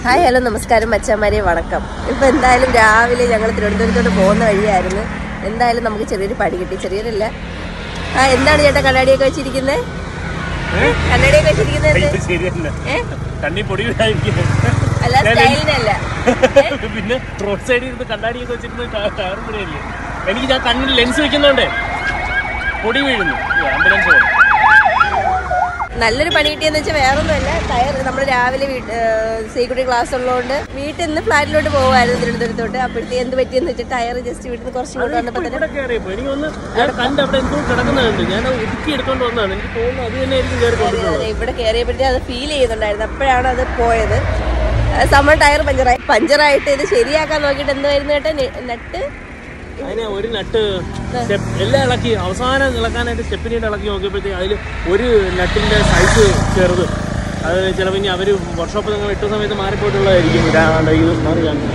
Hi hello നമസ്കാരം മച്ചന്മാരെ വണക്കം ഇപ്പൊ എന്തായാലും രാവിലെ ഞങ്ങൾ തിരുവനന്തപുരത്തോട്ട് പോകുന്ന വഴിയായിരുന്നു എന്തായാലും നമുക്ക് ചെറിയൊരു പടി കിട്ടി ചെറിയൊരല്ല ആ എന്താണ് ചേട്ടാ കണ്ണാടിയൊക്കെ വെച്ചിരിക്കുന്നത് കണ്ണാടിയൊക്കെ വെച്ചിരിക്കുന്നത് എന്ത്? ഇത് ശരിയല്ല ഏ? കണ്ണി പൊടി വീഴാതിരിക്കും അല്ല സ്റ്റൈലിനല്ല പിന്നെ റോഡ് സൈഡിൽ ഇരുന്ന് കണ്ണാടിയൊക്കെ വെച്ചിരുന്നത് ടയറും പൊടിയല്ലേ എനിക്ക് ഞാൻ കണ്ണിൽ ലെൻസ് വെക്കുന്നോണ്ടേ പൊടി വീഴുന്നു ആംബുലൻസ് പോകും നല്ലൊരു പണി കിട്ടിയെന്ന് വെച്ചാൽ വേറൊന്നുമല്ല ടയർ നമ്മൾ രാവിലെ സീക്യൂരിറ്റി ക്ലാസ് ഉള്ളതുകൊണ്ട് വീട്ടിൽ നിന്ന് ഫ്ലാറ്റിലോട്ട് പോകുമായിരുന്നു തിരുവനന്തപുരത്തോട്ട് അപ്പോഴത്തെ എന്ത് പറ്റിയെന്ന് വെച്ചാൽ ടയർ ജസ്റ്റ് വീട്ടിൽ നിന്ന് കുറച്ച് ഇങ്ങോട്ട് വന്നപ്പോൾ തന്നെ ഇവിടെ കയറിയപ്പോ എനിക്ക് ഒന്ന് ഞാൻ കണ്ട് അവിടെ എന്തോ കിടക്കുന്നുണ്ട് ഞാൻ ഒതുക്കി എടുത്തോണ്ട് വന്നതാണ് എനിക്ക് തോന്നുന്നു അത് തന്നെ ആയിരിക്കും കയറി കൊണ്ടിട്ടുള്ളത് അതെ, ഇവിടെ കയറിയപ്പോഴത്തേ അത് ഫീൽ ചെയ്യുന്നുണ്ടായിരുന്നു അപ്പോഴാണ് അത് പോയത് സമ്മർ ടയർ പഞ്ചറായി പഞ്ചറായിട്ട് ഇത് ശരിയാക്കാൻ നോക്കിയിട്ട് എന്തായിരുന്നു കേട്ടോ നട്ട് അതിനെ ഒരു നട്ട് സ്റ്റെപ്പ് എല്ലാം ഇളക്കി അവസാനം ഇളക്കാനായിട്ട് സ്റ്റെപ്പിനീട്ട് ഇളക്കി നോക്കിയപ്പോഴത്തേക്ക് അതിൽ ഒരു നട്ടിന്റെ സൈസ് ചെറുത് അത് ചിലപ്പോൾ ഇനി അവർ വർക്ക്ഷോപ്പ് നിങ്ങൾ ഇട്ട സമയത്ത് മാറിപ്പോയിട്ടുള്ളതായിരിക്കും ഇതാണ്ട് ഇത് മാറി കാണുന്നത്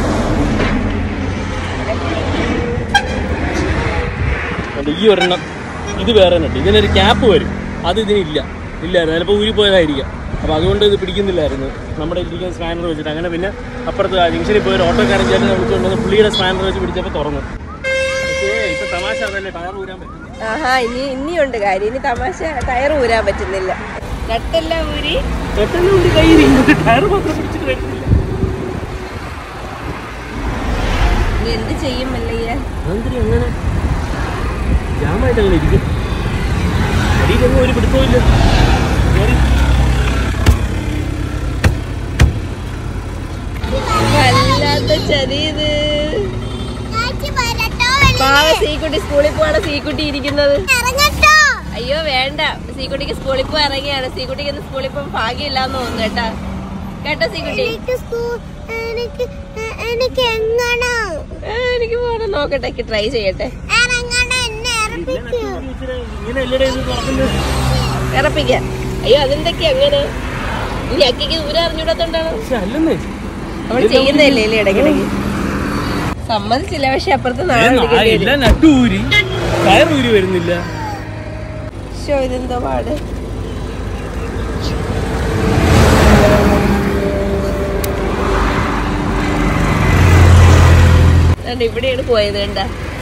അതുകൊണ്ട് ഈ ഒരെണ്ണം ഇത് വേറെ നട്ട് ഇതിനൊരു ക്യാപ്പ് വരും അത് ഇതിനില്ല ഇല്ലായിരുന്നു ചിലപ്പോൾ ഊരിപ്പോയതായിരിക്കാം അപ്പോൾ അതുകൊണ്ട് ഇത് പിടിക്കുന്നില്ലായിരുന്നു നമ്മുടെ ഇരിക്കുന്ന സ്പാനർ വെച്ചിട്ട് അങ്ങനെ പിന്നെ അപ്പുറത്ത് ആ ജംഗ്ഷനിൽ പോയി ഒരു ഓട്ടോക്കാരൻ ചേട്ടനെ വിളിച്ചുകൊണ്ട് വന്ന് പുള്ളിയുടെ സ്പാനർ വെച്ച് പിടിച്ചപ്പോൾ തുറന്നു പക്ഷേ ഇപ്പൊ തമാശ അതല്ലേ ടയർ ഊരാൻ പറ്റും ആഹാ ഇനി ഇനിയുണ്ട് കാര്യം ഇനി തമാശ ടയർ ഊരാൻ പറ്റുന്നില്ല നട്ടെല്ലാം ഊരി പെട്ടെന്ന് കൊണ്ട് കയ്യിരിക്കും ടയർ മാത്രം പിടിച്ചിട്ട് വരുന്നില്ല ഇനി എന്ത് ചെയ്യും മല്ലയ്യ അതെന്തിരി അങ്ങനെ ജാമായിട്ട് അങ്ങനെ ഇരിക്കും അടിയിലൊന്നും ഒരു പിടുത്തവും ഇല്ല കേറി. വല്ലാത്ത ചതി ഇത് പാവ സീക്കുട്ടി സ്കൂളിൽ പോവാണ് സീക്കുട്ടി ഇരിക്കുന്നത് അയ്യോ വേണ്ട സീക്കുട്ടിക്ക് സ്കൂളിൽ പോയി ഇറങ്ങിയാണ് സീക്കുട്ടിക്ക് ഇന്ന് സ്കൂളിൽ പോകാൻ ഭാഗ്യമില്ലാന്ന് തോന്നുന്നു കേട്ടാ കേട്ടോ സീക്കുട്ടി എനിക്ക് സ്കൂ- എനിക്ക് എനിക്ക് എങ്ങനെ ഏ, എനിക്ക് പോകണം നോക്കട്ടെ ട്രൈ ചെയ്യട്ടെ ഇറങ്ങണ എന്നെ ഇറപ്പിക്കൂ ഇച്ചിരി ഇങ്ങനെ അല്ലടേ ഇത് തുറക്കുന്നത് ഇറപ്പിക്കാം അയ്യോ അതെന്തൊക്കെയാ അങ്ങനെ ഇനി അക്കിക്ക് ദൂരം അറിഞ്ഞൂടാത്തോണ്ടാണ് പക്ഷെ അല്ലെന്നേ അവൾ ചെയ്യുന്നതല്ലേ അല്ലേ ഇടയ്ക്കിടയ്ക്ക് സമ്മതിച്ചില്ല പക്ഷെ അപ്പുറത്ത് നാളെ വിളിക്കേണ്ടി വരും. എല്ലാം നട്ടൂരി ടയർ ഊരി വരുന്നില്ല ശോ ഇതെന്തോ പാട് ദാണ്ട് ഇവിടെയാണ് പോയത് കണ്ട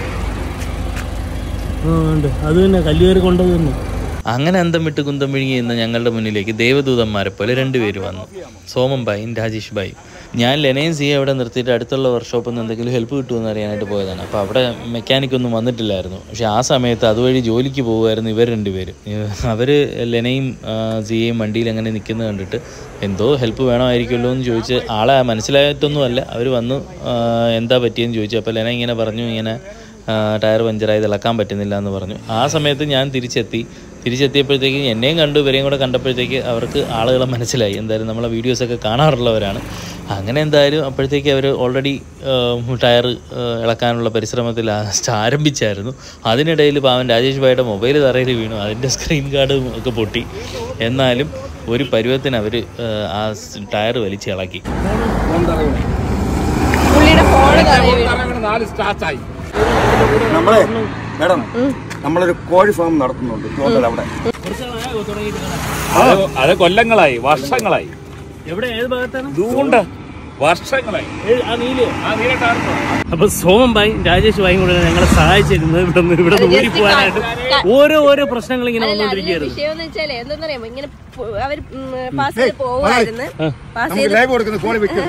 ആ ഉണ്ട് അത് തന്നെ കല്ലുകയറി കൊണ്ടത് തന്നെ അങ്ങനെ അന്തം വിട്ട് കുന്തം വിഴുങ്ങി എന്ന ഞങ്ങളുടെ മുന്നിലേക്ക് ദേവദൂതന്മാരെ പോലെ രണ്ടുപേര് വന്നു സോമൻ ബായും രാജേഷ് ബായും ഞാൻ ലെനയും സിയെ അവിടെ നിർത്തിയിട്ട് അടുത്തുള്ള വർക്ക്ഷോപ്പിൽ നിന്ന് എന്തെങ്കിലും ഹെൽപ്പ് കിട്ടുമെന്ന് അറിയാനായിട്ട് പോയതാണ് അപ്പോൾ അവിടെ മെക്കാനിക് ഒന്നും വന്നിട്ടില്ലായിരുന്നു പക്ഷെ ആ സമയത്ത് അതുവഴി ജോലിക്ക് പോകുമായിരുന്നു ഇവർ രണ്ടുപേരും അവർ ലെനയും ആ, സിയെയും വണ്ടിയിൽ അങ്ങനെ നിൽക്കുന്നത് കണ്ടിട്ട് എന്തോ ഹെൽപ്പ് വേണമായിരിക്കുമല്ലോ എന്ന് ചോദിച്ച് ആളെ മനസ്സിലായിട്ടൊന്നുമല്ല അവർ വന്നു ആ, എന്താ പറ്റിയെന്ന് ചോദിച്ചു അപ്പോൾ ലെന ഇങ്ങനെ പറഞ്ഞു ഇങ്ങനെ ആ, ടയർ പഞ്ചറായി ഇളക്കാൻ പറ്റുന്നില്ല എന്ന് പറഞ്ഞു ആ സമയത്ത് ഞാൻ തിരിച്ചെത്തി തിരിച്ചെത്തിയപ്പോഴത്തേക്ക് എന്നെയും കണ്ടു ഇവരെയും കൂടെ കണ്ടപ്പോഴത്തേക്ക് അവർക്ക് ആളുകളെ മനസ്സിലായി എന്തായാലും നമ്മളെ വീഡിയോസൊക്കെ കാണാറുള്ളവരാണ് അങ്ങനെ എന്തായാലും അപ്പോഴത്തേക്ക് അവർ ഓൾറെഡി ടയർ ഇളക്കാനുള്ള പരിശ്രമത്തിൽ ലാസ്റ്റ് ആരംഭിച്ചായിരുന്നു അതിനിടയിൽ പാവൻ രാജേഷ് ഭായിയുടെ മൊബൈൽ തറയിൽ വീണു അതിൻ്റെ സ്ക്രീൻ ഗാർഡും ഒക്കെ പൊട്ടി എന്നാലും ഒരു പരുവത്തിന് അവർ ആ ടയർ വലിച്ച് ഇളക്കി പുള്ളിയുടെ ഫോണ് തറയിൽ നാല് സ്റ്റാർട്ടായി നമ്മളെ മേഡം നമ്മളൊരു കോഴി ഫാം നടത്തുന്നുണ്ട് ടോട്ടൽ അവിടെ കുറച്ച് അത് കൊല്ലങ്ങളായി വർഷങ്ങളായി എവിടെ ഏത് ഭാഗത്താണ് ഇതുകൊണ്ട് വർഷങ്ങളായി ഏത്- ആ നീല് ആ നീലട്ടാർന്നോ അപ്പൊ സോമൻ ഭായി രാജേഷ് ഭായും കൂടെ ഞങ്ങളെ സഹായിച്ചിരുന്നത് ഇവിടെ നിന്ന് ഇവിടെ നിന്ന് ഊരി പോകാനായിട്ട് ഓരോ ഓരോ പ്രശ്നങ്ങൾ ഇങ്ങനെ അല്ല അതിന്റെ വന്നുകൊണ്ടിരിക്കുകയായിരുന്നു വിഷയം എന്ന് വെച്ചാല് എന്തെന്നറിയാമോ ഇങ്ങനെ പോ- അവര് പാസ് ചെയ്ത് പോവായിരുന്നു പാസ് നമുക്ക് ചെയ്ത് ലൈവ് കൊടുക്കുന്ന കോഴി വെക്കും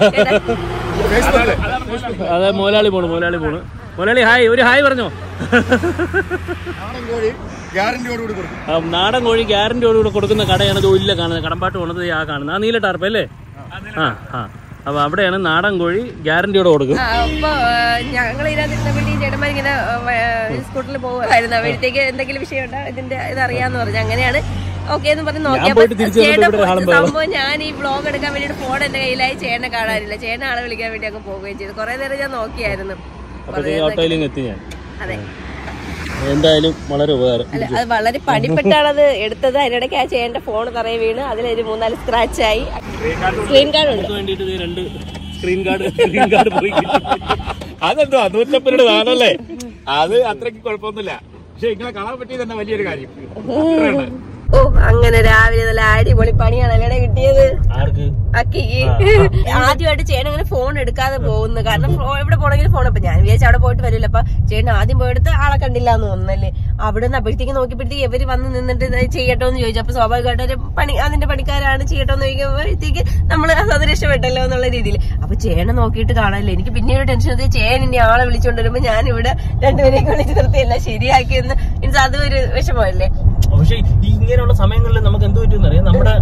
അതെ മുതലാളി പോണു മുതലാളി പോണു മുതലാളി ഹായ് ഒരു ഹായ് പറഞ്ഞോ നാടൻ കോഴി ഗ്യാരണ്ടിയോടുകൂടി കൊടുക്കും ആ, നാടൻ കോഴി ഗ്യാരണ്ടിയോടുകൂടെ കൊടുക്കുന്ന കടയാണ് ഇത് ഇല്ല കാണുന്നത് കടമ്പാട്ട് പോണത് ആ കാണുന്നത് ആ നീല ടാർപ്പ് അല്ലേ ആ ആ അപ്പൊ അവിടെയാണ് നാടൻ കോഴി ഗ്യാരണ്ടിയോടെ കൊടുക്കും ആ, അപ്പൊ ഞങ്ങൾ ഇതിനകത്ത് ചേട്ടന്മാർ ഇങ്ങനെ സ്കൂട്ടറിൽ പോകുമായിരുന്നു അപ്പോഴത്തേക്ക് എന്തെങ്കിലും വിഷയം ഉണ്ടോ ഇതിന്റെ ഇത് അറിയാന്ന് പറഞ്ഞു അങ്ങനെയാണ് ഓക്കെ എന്ന് പറഞ്ഞ് നോക്കിയപ്പോ പോയിട്ട് തിരിച്ച് വന്നപ്പോ ചേട്ടൻ ഇവിടെ ആളും ബഹളം. സംഭവം ഞാൻ ഈ വ്ളോഗ് എടുക്കാൻ വേണ്ടിട്ട് ഫോൺ എന്റെ കയ്യിലായി ചേട്ടനെ കാണാനില്ല ചേട്ടനെ ആളെ വിളിക്കാൻ വേണ്ടി അങ്ങ് പോവുകയും ചെയ്തു കുറെ നേരം ഞാൻ നോക്കിയായിരുന്നു അപ്പോഴത്തേക്ക് ഓട്ടോയിലും എത്തി ഞാൻ അതെ എന്തായാലും വളരെ ഉപകാരം അല്ല അത് വളരെ പണിപ്പെട്ടാണ് അത് എടുത്തത് അതിനിടയ്ക്ക് ആ ചേട്ടന്റെ ഫോൺ തറയെ വീണ് അതിലൊരു മൂന്നാല് സ്ക്രാച്ച് ആയി സ്ക്രീൻ കാർഡ് ഉണ്ട് അതിന് വേണ്ടിയിട്ട് ദേ രണ്ട് സ്ക്രീൻ ഗാർഡ് സ്ക്രീൻ ഗാർഡ് പോയി അതെന്തോ നൂറ്റമ്പത് രൂപ താനല്ലേ അത് അത്രയ്ക്ക് കുഴപ്പമൊന്നുമില്ല പക്ഷെ ഇങ്ങനെ കാണാൻ പറ്റിയത് തന്നെ വലിയൊരു കാര്യം അത്രയാണ്. ഓ അങ്ങനെ രാവിലെ നല്ല അടിപൊളി പണിയാണല്ലേ കിട്ടിയത് ആർക്ക് അക്കിക്ക് ആദ്യമായിട്ട് ചേട്ടൻ അങ്ങനെ ഫോൺ എടുക്കാതെ പോകുന്നു കാരണം ഫോ- എവിടെ പോണെങ്കിലും ഫോൺ അപ്പൊ ഞാൻ വിചാരിച്ചു അവിടെ പോയിട്ട് വരില്ല അപ്പൊ ചേട്ടൻ ആദ്യം പോയെടുത്ത് ആളെ കണ്ടില്ല എന്ന് തോന്നുന്നല്ലേ അവിടെ നിന്ന് അപ്പോഴത്തേക്ക് നോക്കിയപ്പോഴത്തേക്ക് ഇവര് വന്ന് നിന്നിട്ട് ഇത് ചെയ്യട്ടോ എന്ന് ചോദിച്ചു അപ്പൊ സ്വാഭാവികമായിട്ട് ഒരു പണി അതിന്റെ പണിക്കാരാണ് ചെയ്യട്ടോ എന്ന് ചോദിക്കുമ്പോഴത്തേക്ക് നമ്മള് അത് രക്ഷപ്പെട്ടല്ലോ എന്നുള്ള രീതിയിൽ അപ്പൊ ചേട്ടനെ നോക്കിയിട്ട് കാണാനില്ല എനിക്ക് പിന്നീട് ടെൻഷൻ വന്നത് ചേട്ടൻ ഇനി ആളെ വിളിച്ചുകൊണ്ട് വരുമ്പോ ഞാൻ ഇവിടെ രണ്ടുപേരെയൊക്കെ വിളിച്ച് നിർത്തിയല്ല ശരിയാക്കിയെന്ന് മീൻസ് അതും ഒരു വിഷമമല്ലേ പക്ഷെ ഈ ഇങ്ങനെയുള്ള സമയങ്ങളിൽ നമുക്ക് എന്ത് പറ്റുമെന്ന് അറിയാം നമ്മുടെ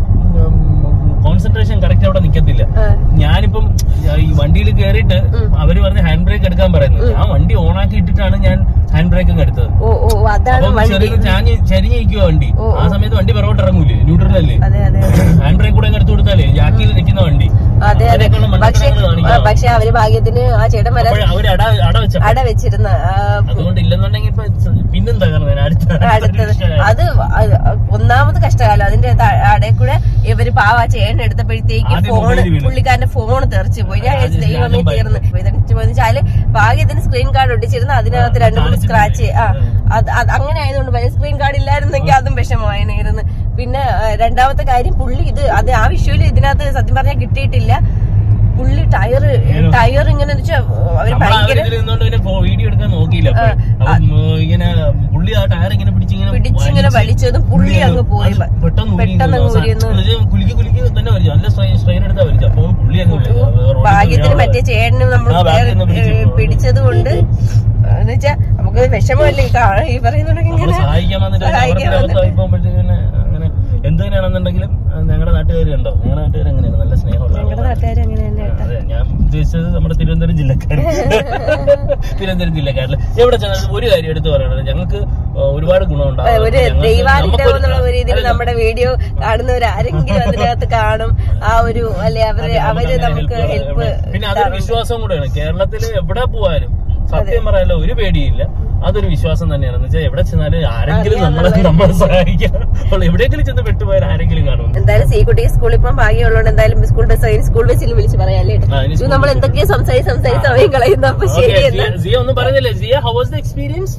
കോൺസെൻട്രേഷൻ കറക്റ്റ് അവിടെ നിക്കത്തില്ല ആ. ഞാനിപ്പം ഈ വണ്ടിയിൽ കയറിയിട്ട് അവര് പറഞ്ഞ് ഹാൻഡ് ബ്രേക്ക് എടുക്കാൻ പറയുന്നത് ആ വണ്ടി ഓണാക്കി ഇട്ടിട്ടാണ് ഞാൻ ഹാൻഡ് ബ്രേക്കും എടുത്തത് ഓ ഓ അതാണ് അപ്പം വണ്ടി ചെറിയ ചാഞ്ഞ് ചരിഞ്ഞ് നിൽക്കുക വണ്ടി ഓ, ആ സമയത്ത് വണ്ടി പുറകോട്ട് ഇറങ്ങൂലേ ന്യൂട്രലല്ലേ അതെ അതെ ഹാൻഡ് ബ്രേക്ക് കൂടെ അങ്ങ് എടുത്തു കൊടുത്താലേ ജാക്കിയിൽ നിൽക്കുന്ന വണ്ടി അതെ അതെ അങ്ങനെയൊക്കെയുള്ള പക്ഷെ മണ്ടത്തരങ്ങൾ കാണിക്കണം പക്ഷെ അവര് ഭാഗ്യത്തിന് ആ ചേട്ടൻ വരാൻ അപ്പോൾ അവര് അട അട വെച്ച അട വെച്ചിരുന്ന ആ, അതുകൊണ്ട് ഇല്ലെന്നുണ്ടെങ്കിൽ ഇപ്പൊ പിന്നും തകർന്നേനെ അടുത്ത അടുത്തത് അടുത്ത അത് അത് ഒന്നാമത് കഷ്ടകാലം അതിന്റെ അടയിൽ കൂടെ ഇവര് പാവ ചേട്ടൻ എടുത്തപ്പോഴത്തേക്ക് ആദ്യം ഫോണ് mobile വീണു. പുള്ളിക്കാരന്റെ ഫോൺ തെറിച്ചു പോയി ഞാൻ വിചാരിച്ചു ദൈവമേ ആദ്യം തീർന്ന് ഇതെന്ന് വെച്ചാല് ഭാഗ്യത്തിന് സ്ക്രീൻ കാർഡ് ഒട്ടിച്ചിരുന്ന അതിനകത്ത് രണ്ടു മൂന്ന് സ്ക്രാച്ച് ആ അത് അത് അങ്ങനെ ആയതുകൊണ്ട് സ്ക്രീൻ കാർഡ് ഇല്ലായിരുന്നെങ്കിൽ അതും വിഷമമായിരുന്നു പിന്നെ ആ, രണ്ടാമത്തെ കാര്യം പുള്ളി ഇത് അത് ആ വിഷുവിൽ ഇതിനകത്ത് സത്യം പറഞ്ഞാൽ കിട്ടിയിട്ടില്ല പുള്ളി ടയർ ടയർ ഇങ്ങനെ വെച്ചാ അവര് ഭയങ്കര നിന്നോണ്ട് പിന്നെ വീഡിയോ എടുക്കാൻ നോക്കിയില്ല അപ്പോൾ. അപ്പം, ഏഹ്, ഇങ്ങനെ പുള്ളി ആ ടയർ ഇങ്ങനെ പിടിച്ചിങ്ങനെ പിടിച്ചിങ്ങനെ വലിച്ചതും പുള്ളി അങ്ങ് പോയി. അത് പെട്ടെന്ന് ഊരി പെട്ടെന്ന് അങ്ങ് അവസാനം. ഊരിയെന്ന്. എന്നുവെച്ചാൽ കുലുക്കി കുലുക്കി തന്നെ വലിച്ചു നല്ല സ്ട്രെയിൻ എടുത്താ വലിച്ചു അപ്പൊ പുള്ളി അങ്ങ് വലിച്ചു. റോഡിൽ ഭാഗ്യത്തിന് വീഴാതെ. മറ്റേ ചേട്ടന് നമ്മൾ ആ, ബാക്കിൽ നിന്ന് പിടിച്ചു. പിടിച്ചത് കൊണ്ട് എന്ന് വെച്ചാ നമുക്ക് വിഷമമല്ലേ ഈ കാ- ഈ പറയുന്നുണ്ടെങ്കിൽ നമ്മള് ഇങ്ങനെ സഹായിക്കാൻ വന്നിട്ട് സഹായിക്കാൻ അവരുടെ അവസ്ഥ പോകുമ്പോഴത്തേക്ക് അങ്ങനെ എന്ത് തന്നെയാണെന്നുണ്ടെങ്കിലും ഞങ്ങളുടെ നാട്ടുകാർ കണ്ടോ ഞങ്ങളുടെ നാട്ടുകാർ എങ്ങനെയാണ് നല്ല സ്നേഹമുള്ള ഞങ്ങളുടെ ആളുകളാണ്. നാട്ടുകാർ അങ്ങനെ തന്നെ കേട്ടോ അതെ ഞാൻ ഉദ്ദേശിച്ചത് നമ്മുടെ തിരുവനന്തപുരം ജില്ലക്കാർ തിരുവനന്തപുരം ജില്ലക്കാരിൽ എവിടെ ചെന്നാലും ഒരു കാര്യം എടുത്തു പറയണത് ഞങ്ങൾക്ക് ഒരുപാട് ഗുണമുണ്ടാകും ഒരു ഞങ്ങൾക്ക് ദൈവാനുഗ്രഹം എന്നുള്ള ഒരു രീതിയിൽ അല്ല, നമ്മുടെ വീഡിയോ കാണുന്നവരാരെങ്കിലും അതിനകത്ത് കാണും ആ ഒരു അല്ലെ അവര് അതെ, അവര് അങ്ങനെ നമുക്ക് help ഹെൽപ്പ് ചെയ്യാൻ. പിന്നെ അതൊരു വിശ്വാസം കൂടെയാണ് കേരളത്തിൽ എവിടെ പോവാനും സത്യം പറയാലോ ഒരു പേടിയില്ല അതൊരു വിശ്വാസം തന്നെയാണ് എന്ന് വെച്ചാൽ എവിടെ ചെന്നാലും ആരെങ്കിലും നമ്മളെ നമ്മളെ സഹായിക്കാം അപ്പോൾ എവിടെയെങ്കിലും ചെന്ന് പെട്ടുപോയാൽ ആരെങ്കിലും കാണും എന്തായാലും സീക്കുട്ടി സ്കൂളിൽ ഇപ്പം ഭാഗ്യമുള്ളതുകൊണ്ട് എന്തായാലും സ്കൂൾ ബസ് സ്കൂൾ ബസ്സിൽ വിളിച്ച് പറയാല്ലേ ആ, ഇനി ഇത് സ്കൂൾ നമ്മൾ ബസ്സിൽ. എന്തൊക്കെയോ സംസാരിച്ച് സംസാരിച്ച് സമയം കളയുന്നു അപ്പൊ ശരി Okay, എന്നാ സിയ- സിയ ഒന്നും പറയുന്നില്ലേ Siya how was the experience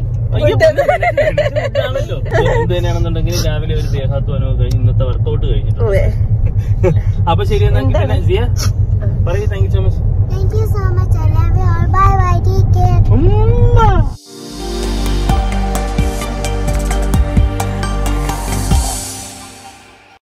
ഇതാണല്ലോ എന്ത് തന്നെയാണെന്നുണ്ടെങ്കിൽ രാവിലെ ഒരു ദേഹാത്വനോ കഴിഞ്ഞ് ഇന്നത്തെ വർക്കൗട്ട് കഴിഞ്ഞിട്ടുണ്ട് അതെ. അപ്പൊ ശരി എന്നാ പിന്നെ സിയ പറയൂ